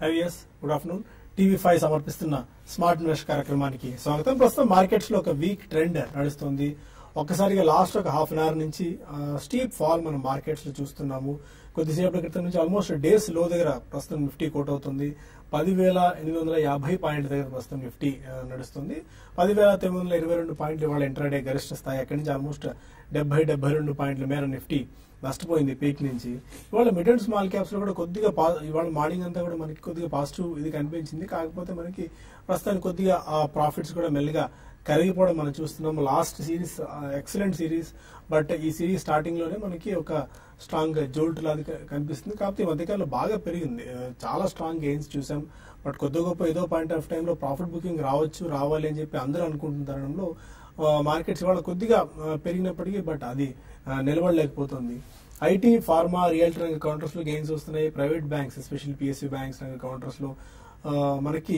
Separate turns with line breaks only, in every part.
IVS good afternoon TV five సమర్పిస్తున్న smart invest కార్యక్రమానికి స్వాగతం ప్రస్తుతం మార్కెట్స్ లో ఒక వీక్ ట్రెండ్ నడుస్తుంది ఒక్కసారిగా లాస్ట్ ఒక హాఫ్ అన్ అవర్ నుంచి స్టీప్ ఫాల్ మనం మార్కెట్స్ లో చూస్తున్నాము కొద్దిసేపటి క్రితం నుంచి ఆల్మోస్ట్ డేస్ లో దగ్గర ప్రస్తుతం నిఫ్టీ కోట్ అవుతుంది పదివేల ఎనిమిది వందల యాభై పాయింట్ల దగ్గర ప్రస్తుతం నిఫ్టీ ఆ, నడుస్తుంది పదివేల తొమ్మిది వందల ఇరవై రెండు పాయింట్లు ఇవాళ ఇంట్రాడే గరిష్ట స్థాయి అక్కడి నుంచి ఆల్మోస్ట్ డెబ్బై డెబ్బై రెండు పాయింట్ల మేర నిఫ్టీ నష్టపోయింది పీక్ నుంచి ఇవాళ మిడ్ అండ్ స్మాల్ క్యాప్స్ లో కూడా కొద్దిగా పా- ఇవాళ మార్నింగ్ అంతా కూడా మనకి కొద్దిగా పాజిటివ్ ఇది కనిపించింది కాకపోతే మనకి ప్రస్తుతానికి కొద్దిగా ఆ ప్రాఫిట్స్ కూడా మెల్లిగా కరిగిపోవడం మనం చూస్తున్నాం last series excellent series but ఈ సిరీస్ స్టార్టింగ్ లోనే మనకి ఒక స్ట్రాంగ్ జోల్ట్ లాగా క- కనిపిస్తుంది కాకపోతే ఈ మధ్యకాలంలో బాగా పెరిగింది ఆ, చాలా స్ట్రాంగ్ గెయిన్స్ చూసాం బట్ కొద్ది గొప్ప ఏదో పాయింట్ ఆఫ్ టైంలో ప్రాఫిట్ బుకింగ్ రావచ్చు రావాలి అని చెప్పి అందరూ అనుకుంటున్న తరుణంలో మార్కెట్స్ ఇవాళ కొద్దిగా ఆ, పెరిగినప్పటికీ బట్ అది ఆ, నిలబడలేకపోతుంది ఐటీ ఫార్మా రియల్టీ రంగ కౌంటర్స్ లో గెయిన్స్ వస్తున్నాయి private banks especially PSU banks రంగ కౌంటర్స్ లో ఆ, మనకి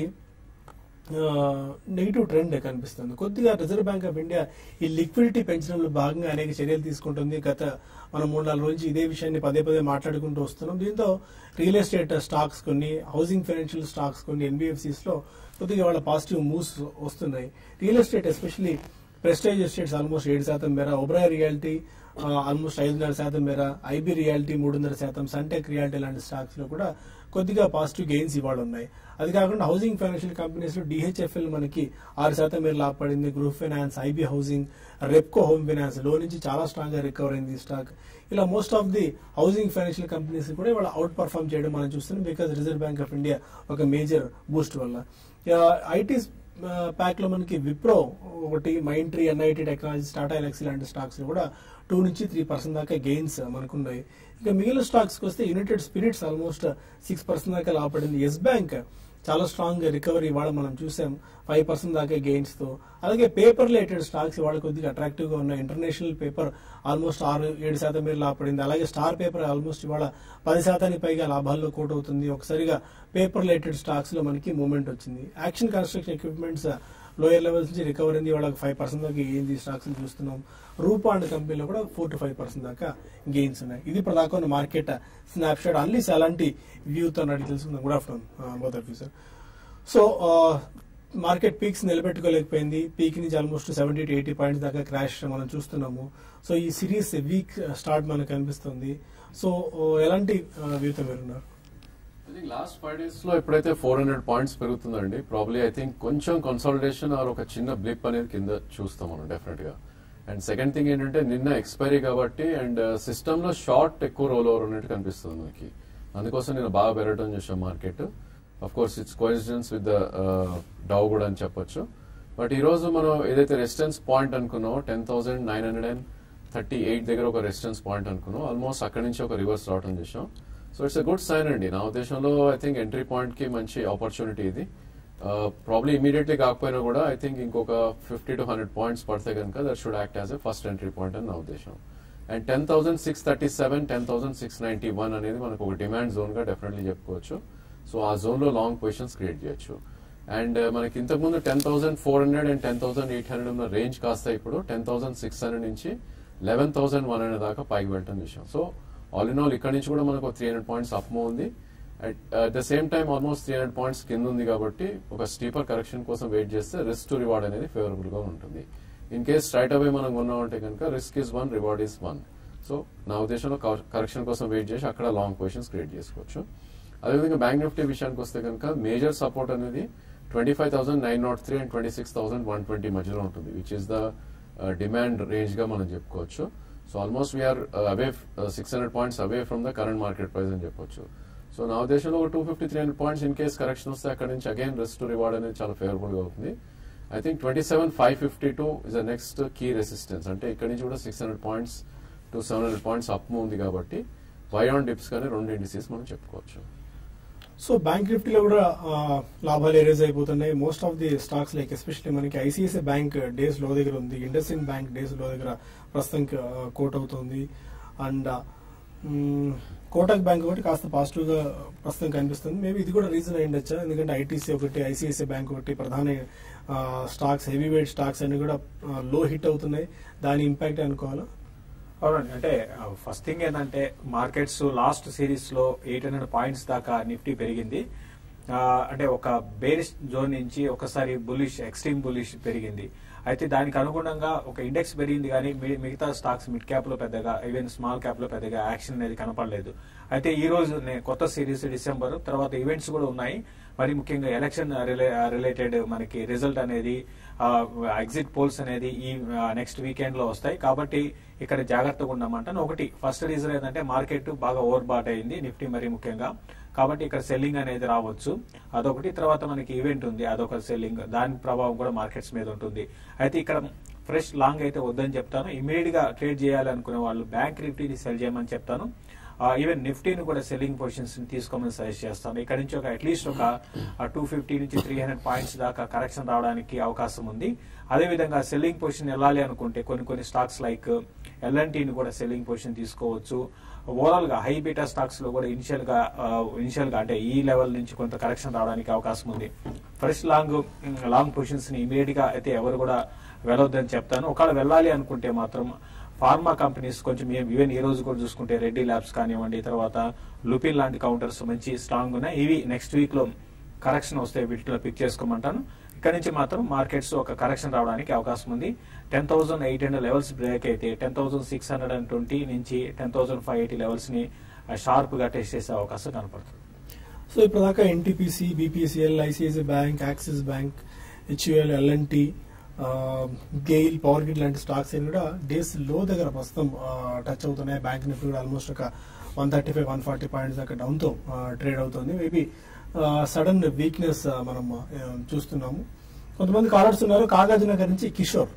నెగిటివ్ ట్రెండ్ కనిపిస్తుంది కొద్దిగా రిజర్వ్ బ్యాంక్ ఆఫ్ ఇండియా ఈ లిక్విడిటీ పెంచడంలో భాగంగా అనేక చర్యలు తీసుకుంటుంది గత మనం మూడు నాలుగు నుంచి ఇదే విషయాన్ని పదే పదే మాట్లాడుకుంటూ వస్తున్నాం దీంతో రియల్ ఎస్టేట్ స్టాక్స్ కొన్ని హౌసింగ్ ఫైనాన్షియల్ స్టాక్స్ కొన్ని ఎన్బిఎఫ్సిస్ లో కొద్దిగా వాళ్ళ పాజిటివ్ మూవ్స్ వస్తున్నాయి real estate especially Prestige Estates almost ఏడు శాతం మేర ఒబ్రాయ్ రియాలిటీ ఆల్మోస్ట్ ఐదున్నర శాతం మేర ఐబీ రియాలిటీ మూడున్నర శాతం సన్టెక్ రియాలిటీ లాంటి స్టాక్స్ లో కూడా కొద్దిగా పాజిటివ్ గెయిన్స్ ఇవాళ ఉన్నాయి అది కాకుండా హౌసింగ్ ఫైనాన్షియల్ కంపెనీస్ లో డిహెచ్ఎఫ్ఎల్ మనకి ఆరు శాతం మేర లాభపడింది group finance IB housing Repco home finance లో నుంచి చాలా స్ట్రాంగ్ గా రికవర్ అయింది ఈ స్టాక్ ఇలా most of the housing financial companies కూడా ఇవాళ అవుట్ పర్ఫామ్ చేయడం మనం చూస్తున్నాం because Reserve Bank of India ఒక మేజర్ బూస్ట్ వల్ల ఐటీ ప్యాక్ లో మనకి విప్రో ఒకటి Mindtree NIIT technologies Tata Elxsi లాంటి స్టాక్స్ లో కూడా టూ నుంచి త్రీ పర్సెంట్ దాకా గెయిన్స్ మనకున్నాయి ఇక మిగిలిన స్టాక్స్ వస్తే United Spirits almost six percent దాకా లాభపడింది ఎస్ బ్యాంక్ చాలా స్ట్రాంగ్ రికవరీ ఇవాళ మనం చూసాం ఫైవ్ పర్సెంట్ దాకా గెయిన్స్ తో అలాగే పేపర్ రిలేటెడ్ స్టాక్స్ ఇవాళ కొద్దిగా అట్రాక్టివ్ గా ఉన్నాయి ఇంటర్నేషనల్ పేపర్ ఆల్మోస్ట్ ఆరు ఏడు శాతం మేర లాభపడింది అలాగే స్టార్ పేపర్ ఆల్మోస్ట్ ఇవాళ పది శాతానికి పైగా లాభాల్లో కోట్ అవుతుంది ఒకసారిగా పేపర్ రిలేటెడ్ స్టాక్స్ లో మనకి మూవ్మెంట్ వచ్చింది Action Construction Equipments lower levels నుంచి రికవర్ అయింది వాళ్ళకి ఫైవ్ పర్సెంట్ దాకా ఏంది స్టాక్స్ చూస్తున్నాం రూపా అండ్ కంపెనీలో కూడా ఫోర్ టు ఫైవ్ పర్సెంట్ దాకా గెయిన్స్ ఉన్నాయి ఇది ఇప్పుడు దాకా ఉన్న మార్కెట్ స్నాప్ షాట్ అన్లీస్ అలాంటి వ్యూతో అడిగి తెలుసుకుందాం good afternoon both of sir so market peaks నిలబెట్టుకోలేకపోయింది పీక్ నుంచి almost seventy to eighty points దాకా క్రాష్ మనం చూస్తున్నాము సో ఈ సిరీస్ వీక్ స్టార్ట్ మనకు కనిపిస్తుంది సో ఎలాంటి వ్యూతో మీరున్నారు
I think last five days లో ఎప్పుడైతే ఫోర్ హండ్రెడ్ పాయింట్స్ పెరుగుతుందండి ప్రాబ్లీ ఐ థింక్ కొంచెం కన్సాలిడేషన్ ఆర్ ఒక చిన్న బ్లిప్ అనేది కింద చూస్తాం మనం డెఫినెట్ గా అండ్ సెకండ్ థింగ్ ఏంటంటే నిన్న ఎక్స్పైరీ కాబట్టి అండ్ సిస్టమ్ లో షార్ట్ ఎక్కువ రోల్ ఓవర్ ఉన్నట్టు కనిపిస్తుంది మనకి అందుకోసం నేను బాగా పెరగడం చూసాం market of course it's coincidence with the Dow కూడా అని చెప్పొచ్చు బట్ ఈ రోజు మనం ఏదైతే రెసిస్టెన్స్ పాయింట్ అనుకున్నామో ten thousand nine hundred and thirty eight దగ్గర ఒక రెసిస్టెన్స్ పాయింట్ అనుకున్నాం ఆల్మోస్ట్ అక్కడి నుంచి ఒక రివర్స్ రావడం చేసాం so it's a good sign అండి నా ఉద్దేశంలో ఐ థింక్ ఎంట్రీ పాయింట్ కి మంచి ఆపర్చునిటీ ఇది ప్రాబ్లీ ఇమీడియట్లీ కాకపోయినా కూడా ఐ థింక్ ఇంకొక ఫిఫ్టీ టు హండ్రెడ్ పాయింట్స్ పడితే కనుక that should act as a first entry point అని నా ఉద్దేశం and ten thousand six thirty seven ten thousand six ninety one అనేది మనకు ఒక డిమాండ్ జోన్ గా డెఫినెట్లీ చెప్పుకోవచ్చు సో ఆ జోన్ లో లాంగ్ పొజిషన్స్ క్రియేట్ చేయొచ్చు అండ్ మనకి ఇంతకుముందు ten thousand four hundred and ten thousand eight hundred ఉన్న రేంజ్ కాస్త ఇప్పుడు టెన్ థౌసండ్ సిక్స్ హండ్రెడ్ నుంచి లెవెన్ థౌసండ్ వన్ హండ్రెడ్ దాకా పైకి వెళ్ళటం విషయం సో ఆల్ ఇన్ ఆల్ ఇక్కడ నుంచి కూడా మనకు త్రీ హండ్రెడ్ పాయింట్స్ అప్ ఉంది at the same time almost three hundred points కింద ఉంది కాబట్టి ఒక స్టీపర్ కరెక్షన్ కోసం వెయిట్ చేస్తే రిస్క్ టు రివార్డ్ అనేది ఫేవరబుల్ గా ఉంటుంది ఇన్ కేస్ స్ట్రైట్ అవే మనం కొన్నామంటే కనుక risk is one reward is one so నా ఉద్దేశంలో కరెక్షన్ కోసం వెయిట్ చేసి అక్కడ లాంగ్ పొజిషన్స్ క్రియేట్ చేసుకోవచ్చు అదేవిధంగా బ్యాంక్ నిఫ్టీ విషయానికి వస్తే కనుక మేజర్ సపోర్ట్ అనేది twenty five thousand nine nought three and twenty six thousand one twenty మధ్యలో ఉంటుంది which is the demand range గా మనం చెప్పుకోవచ్చు so almost we're away six hundred points away from the current market price అని చెప్పొచ్చు so నా ఉద్దేశంలో ఒక two fifty three hundred points in case correction వస్తే అక్కడ నుంచి అగైన్ రిస్క్ టు రివార్డ్ అనేది చాలా ఫేవరబుల్ గా అవుతుంది I think twenty seven five fifty two is the next key resistance అంటే ఇక్కడ నుంచి కూడా six hundred points to seven hundred points up ఉంది కాబట్టి బై ఆన్ డిప్స్ కానీ రెండు ఇండిసీస్ మనం చెప్పుకోవచ్చు
సో బ్యాంక్ నిఫ్టీలో కూడా ఆ, లాభాలు ఎరేజ్ అయిపోతున్నాయి most of the stocks like especially మనకి ఐసిఐసిఐ బ్యాంక్ డేస్ లో దగ్గర ఉంది ఇండస్ ఇండ్ బ్యాంక్ డేస్ లో దగ్గర ప్రస్తుతం కోట్ అవుతుంది అండ్ కోటక్ బ్యాంక్ ఒకటి కాస్త పాజిటివ్ గా ప్రస్తుతం కనిపిస్తుంది మేబీ ఇది కూడా రీజన్ అయి ఉండొచ్చా ఎందుకంటే ఐటీసీ ఒకటి ఐసిఐసిఐ బ్యాంక్ ఒకటి ప్రధాన స్టాక్స్ హెవీ వెయిట్ స్టాక్స్ అన్ని కూడా లో హిట్ అవుతున్నాయి దాని ఇంపాక్ట్ అనుకోవాలా
అవునండి అంటే ఫస్ట్ థింగ్ ఏంటంటే మార్కెట్స్ లాస్ట్ సిరీస్ లో ఎయిట్ హండ్రెడ్ పాయింట్స్ దాకా నిఫ్టీ పెరిగింది ఆ, అంటే ఒక బేరిష్ జోన్ నుంచి ఒకసారి బులిష్ ఎక్స్ట్రీమ్ బులిష్ పెరిగింది అయితే దానికి అనుగుణంగా ఒక ఇండెక్స్ పెరిగింది కానీ మి- మిగతా స్టాక్స్ మిడ్ క్యాప్ లో పెద్దగా ఈవెన్ స్మాల్ క్యాప్ లో పెద్దగా యాక్షన్ అనేది కనపడలేదు అయితే ఈ రోజు నే- కొత్త సిరీస్ డిసెంబర్ తర్వాత ఈవెంట్స్ కూడా ఉన్నాయి మరి ముఖ్యంగా ఎలక్షన్ రిలేటెడ్ మనకి రిజల్ట్ అనేది ఎగ్జిట్ పోల్స్ అనేది ఈ నెక్స్ట్ వీకెండ్ లో వస్తాయి కాబట్టి ఇక్కడ జాగ్రత్తగా ఉండమంటాను ఒకటి ఫస్ట్ రీజన్ ఏంటంటే మార్కెట్ బాగా ఓవర్ బాట్ అయింది నిఫ్టీ మరి ముఖ్యంగా కాబట్టి ఇక్కడ సెల్లింగ్ అనేది రావచ్చు అదొకటి తర్వాత మనకి ఈవెంట్ ఉంది అదొక సెల్లింగ్ దాని ప్రభావం కూడా మార్కెట్స్ మీద ఉంటుంది అయితే ఇక్కడ ఫ్రెష్ లాంగ్ అయితే వద్దని చెప్తాను ఇమీడియట్ గా ట్రేడ్ చేయాలనుకునే వాళ్ళు బ్యాంక్ నిఫ్టీని సెల్ చేయమని చెప్తాను ఈవెన్ నిఫ్టీని కూడా సెల్లింగ్ పొజిషన్స్ తీసుకోమని సజెస్ట్ చేస్తాను ఇక్కడ నుంచి ఒక అట్లీస్ట్ ఒక టూ ఫిఫ్టీ నుంచి త్రీ హండ్రెడ్ పాయింట్స్ దాకా కరెక్షన్ రావడానికి అవకాశం ఉంది అదేవిధంగా సెల్లింగ్ పొజిషన్ వెళ్ళాలి అనుకుంటే కొన్ని కొన్ని స్టాక్స్ లైక్ ఎల్ఎన్టీని కూడా సెల్లింగ్ పొజిషన్ తీసుకోవచ్చు ఓవరాల్ గా హై బీటా స్టాక్స్ లో కూడా ఇనిషియల్ గా ఇనిషియల్ గా అంటే ఈ లెవెల్ నుంచి కొంత కరెక్షన్ రావడానికి అవకాశం ఉంది ఫ్రెష్ లాంగ్ లాంగ్ పొజిషన్స్ ని ఇమీడియట్ గా అయితే ఎవరు కూడా వెళ్ళొద్దని చెప్తాను ఒకవేళ వెళ్ళాలి అనుకుంటే మాత్రం ఫార్మా కంపెనీస్ కొంచెం ఈవెన్ ఈ రోజు కూడా చూసుకుంటే రెడ్డి ల్యాబ్స్ కానివ్వండి తర్వాత లుపిన్ లాంటి కౌంటర్స్ మంచి స్ట్రాంగ్ ఉన్నాయి ఇవి నెక్స్ట్ వీక్ లో కరెక్షన్ వస్తే వీటిలో పిక్ చేసుకోమంటాను ఇక్కడ నుంచి మాత్రం మార్కెట్స్ ఒక కరెక్షన్ రావడానికి అవకాశం ఉంది ten thousand eight hundred levels break అయితే ten thousand six hundred and twenty నుంచి ten thousand five eighty levels ని షార్ప్ గా టెస్ట్ చేసే అవకాశం కనపడుతుంది
సో ఇప్పుడు దాకా NTPC BPCL ICICI Bank Axis Bank HUL L and T GAIL Power Grid లాంటి స్టాక్స్ అన్ని కూడా డేస్ లో దగ్గర ప్రస్తుతం టచ్ అవుతున్నాయి బ్యాంక్ నిఫ్టీ కూడా ఆల్మోస్ట్ ఒక one thirty five one forty points దాకా డౌన్ తో ట్రేడ్ అవుతుంది మేబీ సడన్ వీక్నెస్ మనం ఆ, చూస్తున్నాము కొంతమంది కాలర్స్ ఉన్నారు కాగజ్ నగర్ నుంచి కిషోర్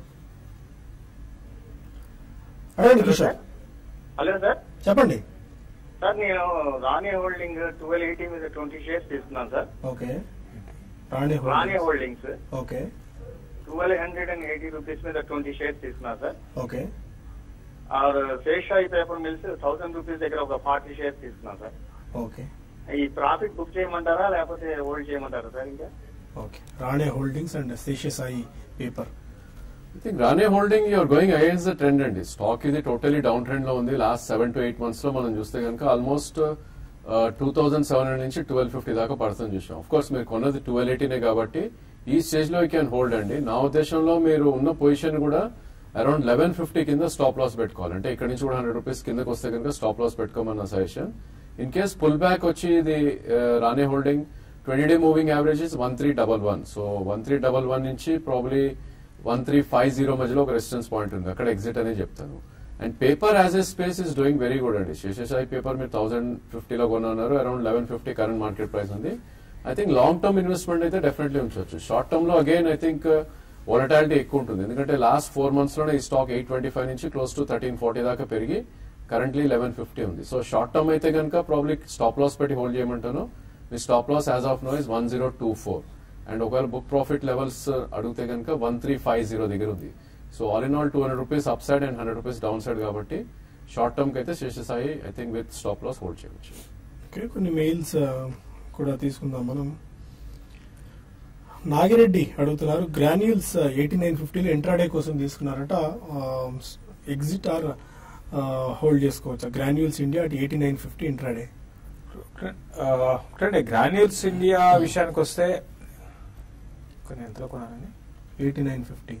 అడగండి కిషోర్
హలో సార్
చెప్పండి
సార్ నేను రాణి హోల్డింగ్ ట్వెల్వ్ ఎయిటీ మీద ట్వంటీ షేర్స్ తీసుకున్నాను sir
okay Rane
Rane
holdings.
Holdings
okay
twelve hundred and eighty rupees మీద ట్వంటీ షేర్స్ తీసుకున్నాను sir
okay
or Seshasayee paper mills thousand rupees దగ్గర ఒక ఫార్టీ షేర్స్ తీసుకున్నాను సార్
ఓకే
ఈ ప్రాఫిట్ బుక్ చేయమంటారా లేకపోతే హోల్డ్ చేయమంటారా సార్ ఇంకా
okay Rane holdings and Seshasayee paper
I think Rane holding you're going against the trend అండి స్టాక్ ఇది టోటలీ డౌన్ ట్రెండ్ లో ఉంది last seven to eight months లో మనం చూస్తే కనుక almost two thousand seven hundred నుంచి ట్వెల్వ్ ఫిఫ్టీ దాకా పడుతుంది చూసాం ఆఫ్ కోర్స్ మీరు కొన్నది ట్వెల్వ్ ఎయిటీనే కాబట్టి ఈ స్టేజ్ లో యూ క్యాన్ హోల్డ్ అండి నా ఉద్దేశంలో మీరు ఉన్న పొజిషన్ కూడా అరౌండ్ లెవెన్ ఫిఫ్టీ కింద స్టాప్ లాస్ పెట్టుకోవాలి అంటే ఇక్కడ నుంచి కూడా హండ్రెడ్ రూపీస్ కిందకి వస్తే కనుక స్టాప్ లాస్ పెట్టుకోమన్న suggestion in case pull back వచ్చి ఇది Rane holding twenty day moving average is one three double one so one three double one నుంచి probably one three five zero మధ్యలో ఒక రెసిస్టెన్స్ పాయింట్ ఉంది అక్కడ ఎగ్జిట్ అనే చెప్తాను and paper as a space is doing very good అండి Seshasayee paper మీరు thousand ఫిఫ్టీలో కొన్నారు around eleven fifty current market price ఉంది I think long term investment అయితే డెఫినెట్లీ ఉంచవచ్చు షార్ట్ టర్మ్ లో అగైన్ ఐ థింక్ వాలటాలిటీ ఎక్కువ ఉంటుంది ఎందుకంటే లాస్ట్ ఫోర్ మంత్స్ లోనే ఈ స్టాక్ ఎయిట్ ట్వంటీ ఫైవ్ నుంచి క్లోజ్ టు థర్టీన్ ఫార్టీ దాకా పెరిగి కరెంట్లీ లెవెన్ ఫిఫ్టీ ఉంది సో షార్ట్ టర్మ్ అయితే కనుక ప్రాబ్లీ స్టాప్ లాస్ పెట్టి హోల్డ్ చేయమంటాను మీ stop loss as of now is one zero two four and ఒకవేళ బుక్ ప్రాఫిట్ లెవెల్స్ అడిగితే కనుక వన్ త్రీ ఫైవ్ జీరో దగ్గర ఉంది so all in all two hundred rupees up side and hundred rupees down side కాబట్టి short term కి అయితే Seshasayee I think with stop loss hold చేయవచ్చు
okay కొన్ని మెయిల్స్ కూడా తీసుకుందాం మనం నాగిరెడ్డి అడుగుతున్నారు గ్రాన్యూల్స్ ఎయిటీ నైన్ ఫిఫ్టీలో ఇంట్రాడే కోసం తీసుకున్నారట ఎగ్జిట్ ఆర్ హోల్డ్ చేసుకోవచ్చా గ్రాన్యూల్స్ ఇండియా అటు ఎయిటీ నైన్ ఫిఫ్టీ ఇంట్రాడే
ఒకటండి గ్రాన్యూల్స్ ఇండియా విషయానికి వస్తే కొన్ని ఎంతలో కొనాలండి
eighty nine fifty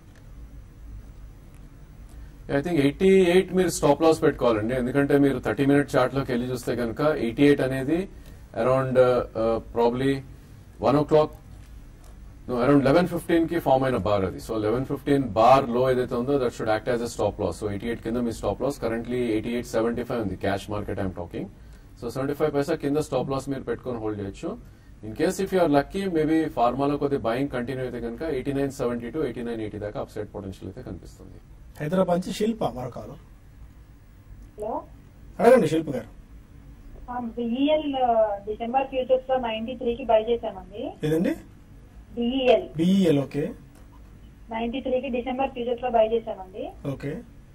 I think eighty eight మీరు స్టాప్ లాస్ పెట్టుకోవాలండి ఎందుకంటే మీరు థర్టీ మినిట్ చార్ట్ లోకి వెళ్ళి చూస్తే కనుక ఎయిటీ ఎయిట్ అనేది around probably one o'clock around eleven fifteen కి ఫామ్ అయిన బార్ అది సో లెవెన్ ఫిఫ్టీన్ బార్ లో ఏదైతే ఉందో that should act as a stop loss so eighty eight కింద మీ stop loss currently eighty eight seventy five ఉంది cash market I'm talking so seventy five paisa కింద స్టాప్ లాస్ మీరు పెట్టుకొని హోల్డ్ చేయొచ్చు in case if you're lucky maybe ఫార్మాలో కొద్దిగా buying continue అయితే కనుక eighty nine seventy to eighty nine eighty దాకా అప్ సైడ్ పొటెన్షియల్ అయితే కనిపిస్తుంది
హైదరాబాద్ నుంచి శిల్ప మరొకరు
హలో
అడగండి శిల్ప గారు
బిఈఎల్ డిసెంబర్ ఫ్యూచర్స్ లో నైన్టీ త్రీ కి బై చేశామండి
ఏదండి
BEL
BEL okay
ninety three కి డిసెంబర్ ఫ్యూచర్స్ లో బై చేశామండి
ఓకే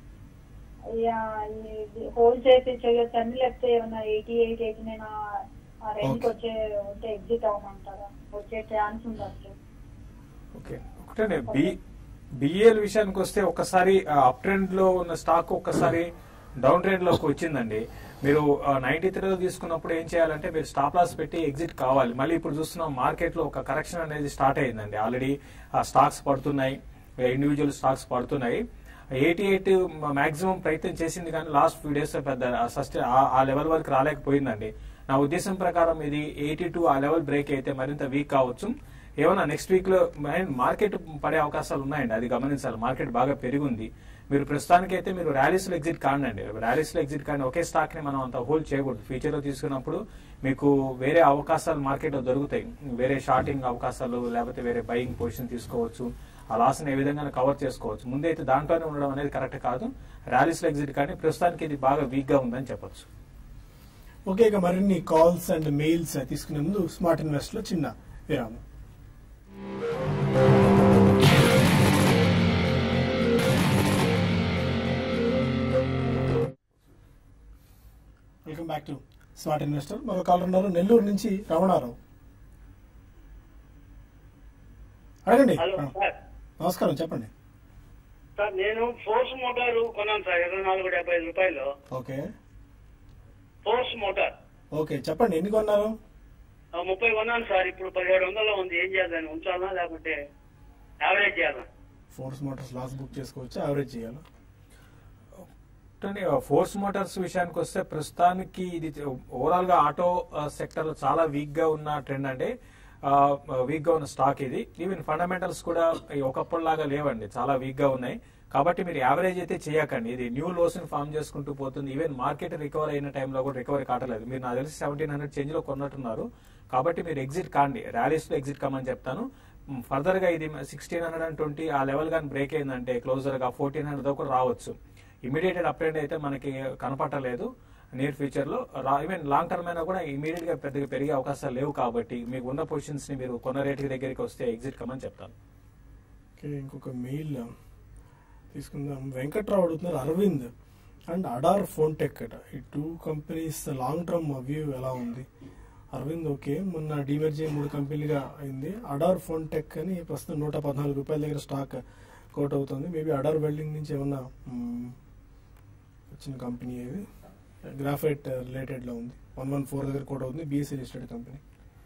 హోల్డ్ చేసి చేయొచ్చండి లేకపోతే ఏమన్నా ఎయిటీ ఎయిట్ ఎయిటీ నైన్ ఆ రేంజ్
Okay.
వచ్చే ఉంటే ఎగ్జిట్ అవ్వమంటారా వచ్చే ఛాన్స్ ఉండొచ్చు
ఓకే ఒకటే బి బిఏఎల్ విషయానికి వస్తే ఒకసారి అప్ ట్రెండ్ లో ఉన్న స్టాక్ ఒక్కసారి డౌన్ ట్రెండ్ లోకి వచ్చిందండి మీరు నైన్టీ త్రీలో తీసుకున్నప్పుడు ఏం చేయాలంటే మీరు స్టాప్ లాస్ పెట్టి ఎగ్జిట్ కావాలి మళ్ళీ ఇప్పుడు చూస్తున్నాం మార్కెట్ లో ఒక కరెక్షన్ అనేది స్టార్ట్ అయిందండి ఆల్రెడీ స్టాక్స్ పడుతున్నాయి ఇండివిజువల్ స్టాక్స్ పడుతున్నాయి ఎయిటీ ఎయిట్ మాక్సిమం ప్రయత్నం చేసింది కానీ లాస్ట్ ఫ్యూ డేస్ పెద్ద సస్టే ఆ లెవెల్ వరకు రాలేకపోయిందండి నా ఉద్దేశం ప్రకారం ఇది ఎయిటీ టూ ఆ లెవెల్ బ్రేక్ అయితే మరింత వీక్ కావచ్చు ఏమన్నా నెక్స్ట్ వీక్ లో మార్కెట్ పడే అవకాశాలు ఉన్నాయండి అది గమనించాలి మార్కెట్ బాగా పెరిగింది మీరు ప్రస్తుతానికి అయితే మీరు ర్యాలీస్ లో ఎగ్జిట్ కాండి ర్యాలీస్ లో ఎగ్జిట్ కానీ ఒకే స్టాక్ ని మనం అంత హోల్డ్ చేయకూడదు ఫ్యూచర్ లో తీసుకున్నప్పుడు మీకు వేరే అవకాశాలు మార్కెట్ లో దొరుకుతాయి వేరే షార్టింగ్ అవకాశాలు లేకపోతే వేరే బయింగ్ పొజిషన్ తీసుకోవచ్చు ఆ లాస్ ని ఏ విధంగా కవర్ చేసుకోవచ్చు ముందైతే దాంట్లోనే ఉండడం అనేది కరెక్ట్ కాదు ర్యాలీస్ లో ఎగ్జిట్ కానీ ప్రస్తుతానికి ఇది బాగా వీక్ గా ఉందని చెప్పొచ్చు
ఓకే ఇక మరిన్ని కాల్స్ అండ్ మెయిల్స్ తీసుకునే ముందు స్మార్ట్ ఇన్వెస్ట్ లో చిన్న విరామం welcome back to smart investor మరో కాలర్ ఉన్నారు నెల్లూరు నుంచి రమణారావు అడగండి
హలో సార్
నమస్కారం చెప్పండి
సార్ నేను ఫోర్స్ మోటార్ కొన్నాను సార్ ఇరవై నాలుగు డెబ్బై ఐదు రూపాయలు
ఓకే
ఫోర్స్ మోటార్
ఓకే చెప్పండి ఎన్ని కొన్నారు
ఆ, ముప్పై కొన్నాను సార్ ఇప్పుడు పదిహేడు వందలు ఉంది ఏం చేయాలని ఉంచాలా లేకుంటే యావరేజ్ చేయాలా
ఫోర్స్ మోటార్స్ లాస్ బుక్ చేసుకోవచ్చు యావరేజ్ చేయాలి
చూడండి, ఫోర్స్ మోటార్స్ విషయానికి వస్తే ప్రస్తుతానికి ఇది ఓవరాల్ గా ఆటో సెక్టర్ చాలా వీక్ గా ఉన్న ట్రెండ్ అంటే వీక్ గా ఉన్న స్టాక్ ఇది ఈవెన్ ఫండమెంటల్స్ కూడా ఈ ఒకప్పటిలాగా లేవండి చాలా వీక్ గా ఉన్నాయి కాబట్టి మీరు యావరేజ్ అయితే చేయకండి ఇది న్యూ లోస్ ని ఫామ్ చేసుకుంటూ పోతుంది ఈవెన్ మార్కెట్ రికవర్ అయిన టైంలో కూడా రికవరీ కావట్లేదు మీరు నాకు తెలిసి సెవెంటీన్ హండ్రెడ్ చేంజ్ లో కొన్నట్టున్నారు కాబట్టి మీరు ఎగ్జిట్ కాండి ర్యాలీస్ లో ఎగ్జిట్ కమ్మని చెప్తాను ఫర్దర్ గా ఇది సిక్స్టీన్ హండ్రెడ్ అండ్ ట్వంటీ ఆ లెవెల్ కానీ బ్రేక్ అయిందంటే క్లోజర్ గా ఫోర్టీన్ హండ్రెడ్ దాకా రావచ్చు ఇమీడియట్ అప్ ట్రెండ్ అయితే మనకి కనపట్టలేదు నియర్ ఫ్యూచర్ లో ఈవెన్ లాంగ్ టర్మ్ అయినా కూడా ఇమీడియట్ గా పెద్దగా పెరిగే అవకాశాలు లేవు కాబట్టి మీకు ఉన్న పొజిషన్స్ ని మీరు కొన్న రేట్ దగ్గరికి వస్తే ఎగ్జిట్ కమ్మని చెప్తాను
ఓకే ఇంకొక మెయిల్ తీసుకుందాం వెంకట్రావు అడుగుతున్నారు అరవింద్ అండ్ అడార్ ఫోన్ టెక్ అట ఈ two companies long term view ఎలా ఉంది అరవింద్ ఓకే మొన్న డిమెర్జ్ మూడు కంపెనీలుగా అయింది అడార్ ఫోన్ టెక్ అని ప్రస్తుతం నూట పద్నాలుగు రూపాయల దగ్గర స్టాక్ కోట్ అవుతుంది మేబీ అడార్ వెల్డింగ్ నుంచి ఏమన్నా మ్మ్, వచ్చిన కంపెనీ ఏది గ్రాఫైట్ రిలేటెడ్ లో ఉంది వన్ వన్ ఫోర్ దగ్గర కోట్ అవుతుంది BSE listed company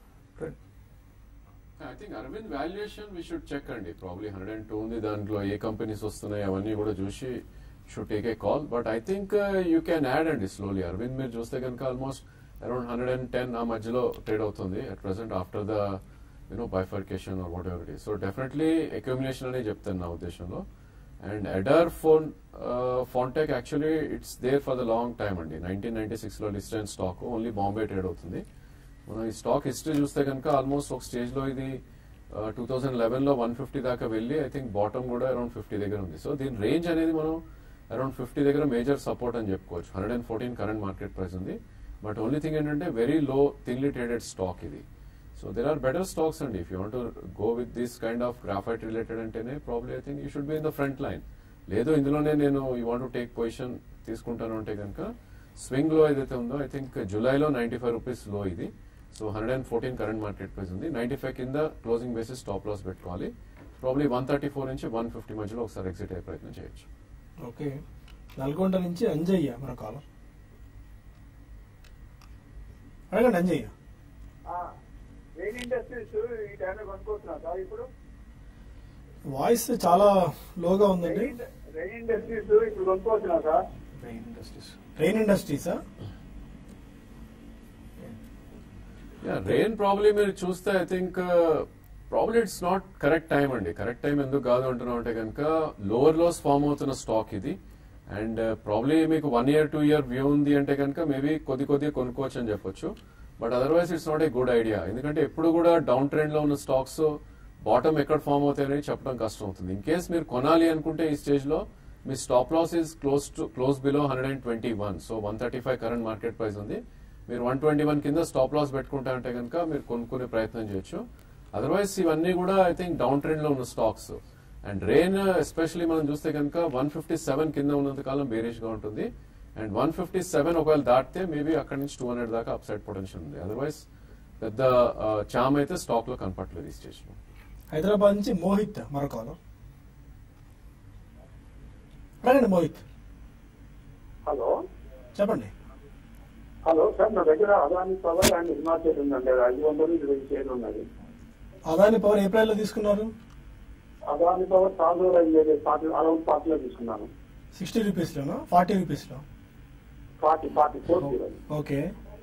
I think Aravind valuation we should check అండి ప్రాబ్లీ హండ్రెడ్ అండ్ టూ ఉంది దాంట్లో ఏ కంపెనీస్ వస్తున్నాయి అవన్నీ కూడా చూసి should take a call but I think you can add అండి స్లోలీ అరవింద్ మీరు చూస్తే కనుక almost around hundred and ten ఆ మధ్యలో ట్రేడ్ అవుతుంది at present after the you know bifurcation or whatever it so definitely accumulation అనే చెప్తాను నా ఉద్దేశంలో అండ్ ఎడర్ ఫోన్ Fontech actually it's there for the long time అండి నైన్టీన్ నైన్టీ సిక్స్ లో లిస్ట్ అయిన స్టాక్ ఓన్లీ బాంబే ట్రేడ్ అవుతుంది మనం ఈ స్టాక్ హిస్టరీ చూస్తే కనుక ఆల్మోస్ట్ ఒక స్టేజ్ లో ఇది టూ థౌసండ్ లెవెన్ లో వన్ ఫిఫ్టీ దాకా వెళ్ళి ఐ థింక్ బాటమ్ కూడా అరౌండ్ ఫిఫ్టీ దగ్గర ఉంది సో దీని రేంజ్ అనేది మనం అరౌండ్ ఫిఫ్టీ దగ్గర మేజర్ సపోర్ట్ అని చెప్పుకోవచ్చు hundred and fourteen current market price ఉంది బట్ ఓన్లీ థింగ్ ఏంటంటే very low thinly traded stock ఇది so there are better stocks అండి if you want go with this kind of graphite related అంటేనే probably I think you should be in the front line లేదు ఇందులోనే నేను you want take position తీసుకుంటాను అంటే కనుక swing లో ఏదైతే ఉందో ఐ థింక్ జూలైలో నైన్టీ ఫైవ్ రూపీస్ లో ఇది so hundred and fourteen current market price ఉంది నైన్టీ ఫైవ్ కింద క్లోజింగ్ బేసిస్ స్టాప్ లాస్ పెట్టుకోవాలి ప్రాబ్లీ వన్ థర్టీ ఫోర్ నుంచి వన్ ఫిఫ్టీ మధ్యలో ఒకసారి ఎగ్జిట్ అయ్యే ప్రయత్నం చేయొచ్చు
ఓకే నల్గొండ నుంచి అంజయ్య మన కాలం అడగండి అంజయ్య
రెయిన్ ఇండస్ట్రీస్ ఈ టైంలో కొనుక్కోవచ్చున్నా సార్ ఇప్పుడు
వాయిస్ చాలా లోగా ఉందండి
రెయిన్ ఇండస్ట్రీస్ ఇప్పుడు కొనుక్కోవచ్చున్నా సార్
ఇండస్ట్రీస్
ట్రైన్ ఇండస్ట్రీసా
రెయిన్ ప్రాబ్లీ మీరు చూస్తే I think probably it's not correct time అండి కరెక్ట్ టైం ఎందుకు కాదు అంటున్నాం అంటే కనుక లోవర్ లోస్ ఫామ్ అవుతున్న స్టాక్ ఇది అండ్ ప్రాబ్లీ మీకు one year two year view ఉంది అంటే కనుక మేబీ కొద్ది కొద్దిగా కొనుక్కోవచ్చు అని చెప్పొచ్చు but otherwise it's not a good idea ఎందుకంటే ఎప్పుడు కూడా డౌన్ ట్రెండ్ లో ఉన్న స్టాక్స్ బాటమ్ ఎక్కడ ఫామ్ అవుతాయని చెప్పడం కష్టం అవుతుంది ఇన్ కేస్ మీరు కొనాలి అనుకుంటే ఈ స్టేజ్ లో మీ stop loss is close to close below hundred and twenty one so one thirty five current market price ఉంది మీరు వన్ ట్వంటీ వన్ కింద స్టాప్ లాస్ పెట్టుకుంటా అంటే కనుక మీరు కొనుక్కునే ప్రయత్నం చేయొచ్చు అదర్వైజ్ ఇవన్నీ కూడా ఐ థింక్ డౌన్ ట్రెండ్ లో ఉన్న స్టాక్స్ అండ్ రెయిన్ ఎస్పెషల్లీ మనం చూస్తే కనుక వన్ ఫిఫ్టీ సెవెన్ కింద ఉన్నంత కాలం బేరిష్ గా ఉంటుంది అండ్ వన్ ఫిఫ్టీ సెవెన్ ఒకవేళ దాటితే మేబీ అక్కడి నుంచి టూ హండ్రెడ్ దాకా అప్సైడ్ పొటెన్షియల్ ఉంది అదర్వైజ్ పెద్ద చామ్ అయితే స్టాక్ లో కనపట్లేదు ఈ స్టేజ్ లో
హైదరాబాద్ నుంచి మోహిత్ మరో కాలం అడగండి మోహిత్
హలో
చెప్పండి
హలో సార్ నా దగ్గర అదాని పవర్ అండ్ హిమాచల్ ఉందండి అది ఐదు వందలు ఇరవై షేర్లు ఉన్నది
అదాని పవర్ ఏ ప్రైస్ లో తీసుకున్నారు
అదాని పవర్ చాలా రోజులు అయింది పార్టీ అరౌండ్ పార్టీలో తీసుకున్నాను
సిక్స్టీ రూపీస్ లోనా ఫార్టీ రూపీస్ లో
forty forty four zero
okay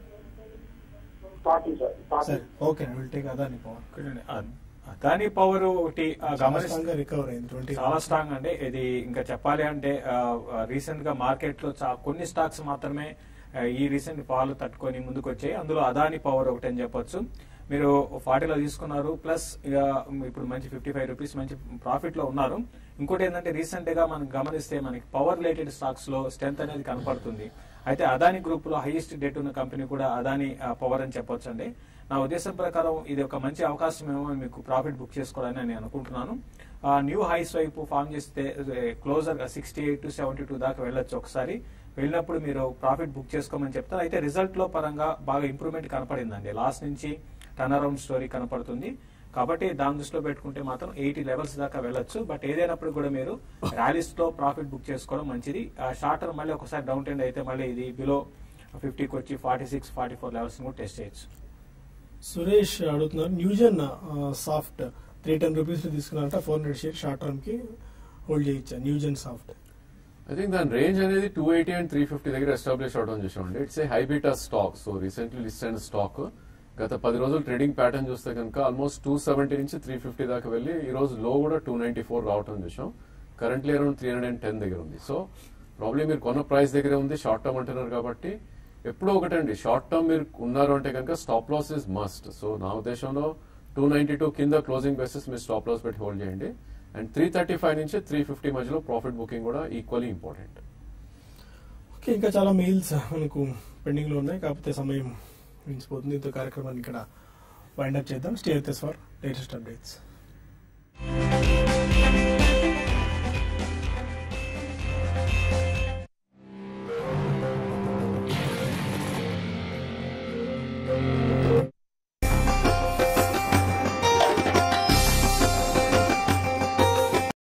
forty sir forty
సరే okay will take Adani power
చూడండి, అ- అదాని పవర్ ఒకటి ఆ, గమనిస్తే
రికవర్ అయింది ట్వంటీ
చాలా స్ట్రాంగ్ అండి ఇది ఇంకా చెప్పాలి అంటే రీసెంట్ గా మార్కెట్ లో చా- కొన్ని స్టాక్స్ మాత్రమే ఆ, ఈ రీసెంట్ ఫాల్ తట్టుకొని ముందుకు వచ్చాయి అందులో అదాని పవర్ ఒకటి అని చెప్పొచ్చు మీరు ఫార్టీలో తీసుకున్నారు ప్లస్ ఇక ఇప్పుడు మంచి ఫిఫ్టీ ఫైవ్ రూపీస్ మంచి ప్రాఫిట్ లో ఉన్నారు ఇంకోటి ఏంటంటే రీసెంట్ గా మనం గమనిస్తే మనకి పవర్ రిలేటెడ్ స్టాక్స్ లో స్ట్రెంత్ అనేది కనపడుతుంది అయితే అదాని గ్రూప్ లో హైయెస్ట్ డేట్ ఉన్న కంపెనీ కూడా అదాని పవర్ అని చెప్పొచ్చు అండి నా ఉద్దేశం ప్రకారం ఇది ఒక మంచి అవకాశం ఏమో మీకు ప్రాఫిట్ బుక్ చేసుకోవాలని నేను అనుకుంటున్నాను ఆ, న్యూ హైస్ వైపు ఫామ్ చేస్తే క్లోజర్ గా sixty eight to seventy two దాకా వెళ్ళొచ్చు ఒకసారి వెళ్ళినప్పుడు మీరు ప్రాఫిట్ బుక్ చేసుకోమని చెప్తారు అయితే రిజల్ట్ లో పరంగా బాగా ఇంప్రూవ్మెంట్ కనపడిందండి లాస్ట్ నుంచి టర్న్ అరౌండ్ స్టోరీ కనపడుతుంది కాబట్టి దాని దృష్టిలో పెట్టుకుంటే మాత్రం ఎయిటీ లెవెల్స్ దాకా వెళ్ళొచ్చు బట్ ఏదైనప్పుడు కూడా మీరు ర్యాలీస్ లో ప్రాఫిట్ బుక్ చేసుకోవడం మంచిది షార్ట్ టర్మ్ మళ్ళీ ఒకసారి డౌన్ ట్రెండ్ అయితే మళ్ళీ ఇది బిలో ఫిఫ్టీకి వచ్చి forty six forty four levels కూడా టెస్ట్ చేయొచ్చు
సురేష్ అడుగుతున్నారు Newgen soft three ten rupees లో తీసుకున్నారంట four hundred share short term కి హోల్డ్ చేయొచ్చా న్యూజన్ సాఫ్ట్
ఐ థింక్ దాని రేంజ్ అనేది two eighty and three fifty దగ్గర ఎస్టాబ్లిష్ అవడం చూసామండి it's a high beta stock so recently list అయిన స్టాక్ గత పది రోజులు ట్రేడింగ్ ప్యాటర్న్ చూస్తే కనుక ఆల్మోస్ట్ టూ సెవెంటీ నుంచి త్రీ ఫిఫ్టీ దాకా వెళ్ళి ఈ రోజు లో కూడా టూ నైన్టీ ఫోర్ రావడం చూసాం currently around three hundred and ten దగ్గర ఉంది సో ప్రాబ్లీ మీరు కొన్న ప్రైస్ దగ్గరే ఉంది షార్ట్ టర్మ్ అంటున్నారు కాబట్టి ఎప్పుడో ఒకటండి షార్ట్ టర్మ్ మీరు ఉన్నారు అంటే కనుక stop loss is must so నా ఉద్దేశంలో టూ నైన్టీ టూ కింద క్లోజింగ్ బేసిస్ మీరు స్టాప్ లాస్ పెట్టి హోల్డ్ చేయండి అండ్ త్రీ థర్టీ ఫైవ్ నుంచి త్రీ ఫిఫ్టీ మధ్యలో ప్రాఫిట్ బుకింగ్ కూడా ఈక్వల్లీ ఇంపార్టెంట్
ఓకే ఇంకా చాలా మెయిల్స్ మనకు పెండింగ్ లో ఉన్నాయి కాకపోతే సమయం మించిపోతుంది ఇంత కార్యక్రమాన్ని ఇక్కడ వైండప్ చేద్దాం stay with for latest updates